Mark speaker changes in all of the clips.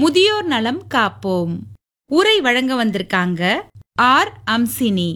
Speaker 1: முதியோர் நலம் காப்போம் உரை வழங்க வந்திருக்காங்க ஆர் அம்சினி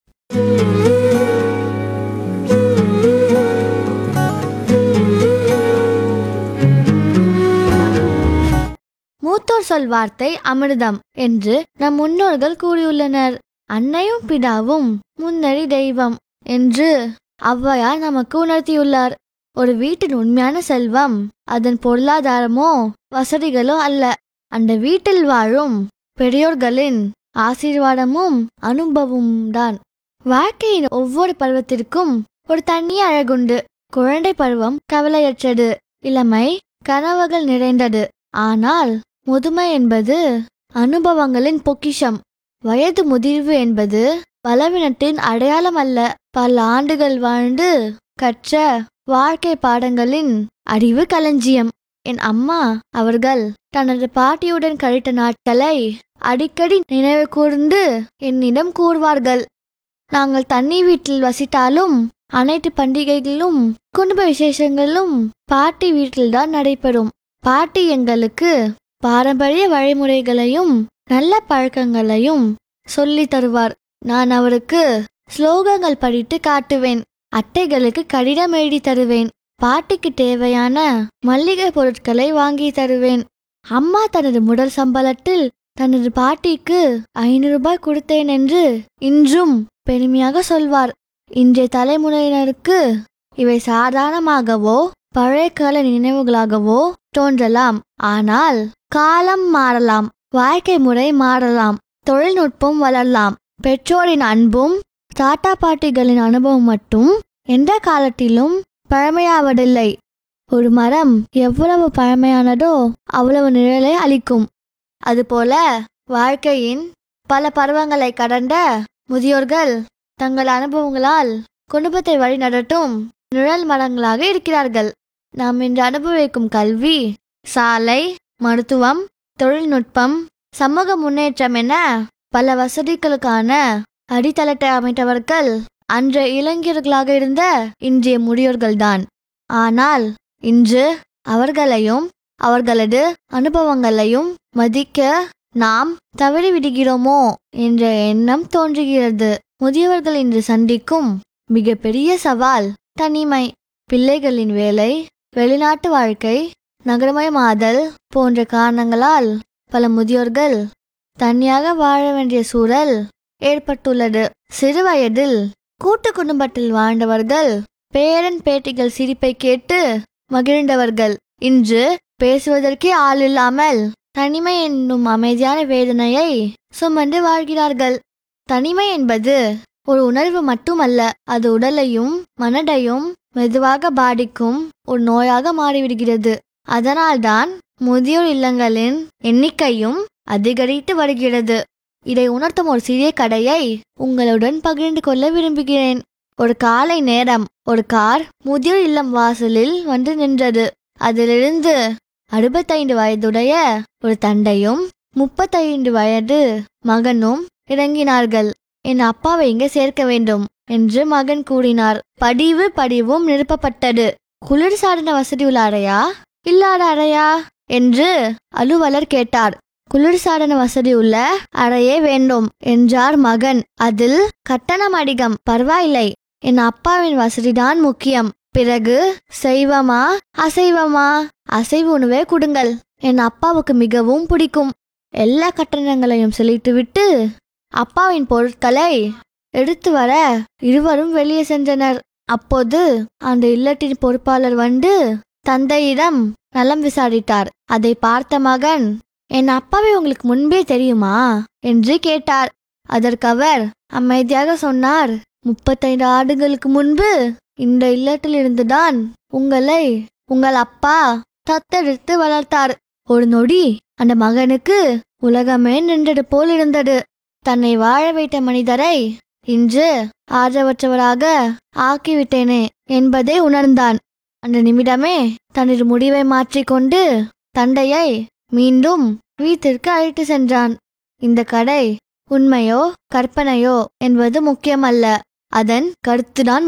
Speaker 2: மூத்தோர் சொல் வார்த்தை அமிர்தம் என்று நம் முன்னோர்கள் கூறியுள்ளனர் அன்னையும் பிதாவும் முன்னறி தெய்வம் என்று ஔவையார் நமக்கு உணர்த்தியுள்ளார் ஒரு வீட்டின் உண்மையான செல்வம் அதன் பொருளாதாரமோ வசதிகளோ அல்ல அந்த வீட்டில் வாழும் பெரியோர்களின் ஆசீர்வாதமும் அனுபவமும் தான் வாழ்க்கையின் ஒவ்வொரு பருவத்திற்கும் ஒரு தனி அழகுண்டு குழந்தை பருவம் கவலையற்றது இளமை கனவுகள் நிறைந்தது ஆனால் முதுமை என்பது அனுபவங்களின் பொக்கிஷம் வயது முதிர்வு என்பது பலவீனத்தின் அடையாளம் அல்ல பல ஆண்டுகள் வாழ்ந்து கற்ற வாழ்க்கை பாடங்களின் அறிவு களஞ்சியம் என் அம்மா அவர்கள் தனது பாட்டியுடன் கழித்த நாட்களை அடிக்கடி நினைவு கூர்ந்து என்னிடம் கூறுவார்கள் நாங்கள் தண்ணி வீட்டில் வசித்தாலும் அனைத்து பண்டிகைகளும் குடும்ப விசேஷங்களும் பாட்டி வீட்டில்தான் நடைபெறும் பாட்டி எங்களுக்கு பாரம்பரிய வழிமுறைகளையும் நல்ல பழக்கங்களையும் சொல்லி தருவார் நான் அவருக்கு ஸ்லோகங்கள் படித்து காட்டுவேன் அட்டைகளுக்கு கடிதம் எழுதி தருவேன் பாட்டிக்கு தேவையான மல்லிகை பொருட்களை வாங்கி தருவேன் அம்மா தனது முதல் சம்பளத்தில் தனது பாட்டிக்கு ஐநூறு ரூபாய் கொடுத்தேன் என்று இன்றும் பெருமையாக சொல்வார் இன்றைய தலைமுறையினருக்கு இவை சாதாரணமாகவோ பழைய கால நினைவுகளாகவோ தோன்றலாம் ஆனால் காலம் மாறலாம் வாழ்க்கை முறை மாறலாம் தொழில்நுட்பம் வளரலாம் பெற்றோரின் அன்பும் தாத்தா பாட்டிகளின் அனுபவம் மட்டும் எந்த காலத்திலும் பழமையாவதில்லை ஒரு மரம் எவ்வளவு பழமையானதோ அவ்வளவு நிழலை அளிக்கும் அதுபோல வாழ்க்கையின் பல பருவங்களை கடந்த முதியோர்கள் தங்கள் அனுபவங்களால் குடும்பத்தை வழிநடத்தும் நிழல் மரங்களாக இருக்கிறார்கள் நாம் இன்று அனுபவிக்கும் கல்வி சாலை மருத்துவம் தொழில்நுட்பம் சமூக முன்னேற்றம் என பல வசதிகளுக்கான அடித்தளத்தை அமைத்தவர்கள் அன்றைய இளைஞர்களாக இருந்த இன்றைய முதியோர்கள்தான் ஆனால் இன்று அவர்களையும் அவர்களது அனுபவங்களையும் மதிக்க நாம் தவறி விடுகிறோமோ என்ற எண்ணம் தோன்றுகிறது முதியவர்கள் இன்று சந்திக்கும் மிகப்பெரிய சவால் தனிமை பிள்ளைகளின் வேலை வெளிநாட்டு வாழ்க்கை நகரமயமாதல் போன்ற காரணங்களால் பல முதியோர்கள் தனியாக வாழ வேண்டிய சூழல் ஏற்பட்டுள்ளது சிறு வயதில் கூட்டு குடும்பத்தில் வாழ்ந்தவர்கள் பேரன் பேட்டிகள் சிரிப்பை கேட்டு மகிழ்ந்தவர்கள் இன்று பேசுவதற்கே ஆள் இல்லாமல் தனிமை என்னும் அமைதியான வேதனையை சுமந்து வாழ்கிறார்கள் தனிமை என்பது ஒரு உணர்வு மட்டுமல்ல அது உடலையும் மனதையும் மெதுவாக பாதிக்கும் ஒரு நோயாக மாறிவிடுகிறது அதனால்தான் முதியோர் இல்லங்களின் எண்ணிக்கையும் அதிகரித்து வருகிறது இதை உணர்த்தும் ஒரு சிறிய கடையை உங்களுடன் பகிர்ந்து கொள்ள விரும்புகிறேன் ஒரு காலை நேரம் ஒரு கார் முதியோர் இல்லம் வாசலில் வந்து நின்றது அதிலிருந்து அறுபத்தைந்து வயதுடைய ஒரு தந்தையும் முப்பத்தைந்து வயது மகனும் இறங்கினார்கள் என் அப்பாவை இங்கே சேர்க்க வேண்டும் என்று மகன் கூறினார் படிவு படிவும் நிரப்பப்பட்டது குளிர் சாதன வசதி உள்ள அறையா இல்லாத அறையா என்று அலுவலர் கேட்டார் குளிர்சாதன வசதி உள்ள அறையே வேண்டும் என்றார் மகன் அதில் கட்டணம் அதிகம் பரவாயில்லை என் அப்பாவின் வசதிதான் முக்கியம் பிறகு செய்வமா அசைவமா அசைவ உணவே கொடுங்கள் என் அப்பாவுக்கு மிகவும் பிடிக்கும் எல்லா கட்டணங்களையும் செலுத்திவிட்டு அப்பாவின் பொருட்களை எடுத்து வர இருவரும் வெளியே சென்றனர் அப்போது அந்த இல்லத்தின் பொறுப்பாளர் வந்து தந்தையிடம் நலம் விசாரித்தார் அதை பார்த்த மகன் என் அப்பாவை உங்களுக்கு முன்பே தெரியுமா என்று கேட்டார் அதற்கு அவர் அமைதியாக சொன்னார் முப்பத்தைந்து ஆண்டுகளுக்கு முன்பு இந்த இல்லத்தில் இருந்துதான் உங்களை உங்கள் அப்பா தத்தெடுத்து வளர்த்தார் ஒரு நொடி அந்த மகனுக்கு உலகமே நின்றது போல் இருந்தது தன்னை வாழ வைத்த மனிதரை இன்று ஆதரவற்றவராக ஆக்கிவிட்டேனே என்பதை உணர்ந்தான் அந்த நிமிடமே தனது முடிவை மாற்றிக்கொண்டு தந்தையை மீண்டும் வீட்டிற்கு அழைத்து சென்றான் இந்த கடை உண்மையோ கற்பனையோ என்பது முக்கியமல்ல அதன் கருத்துதான்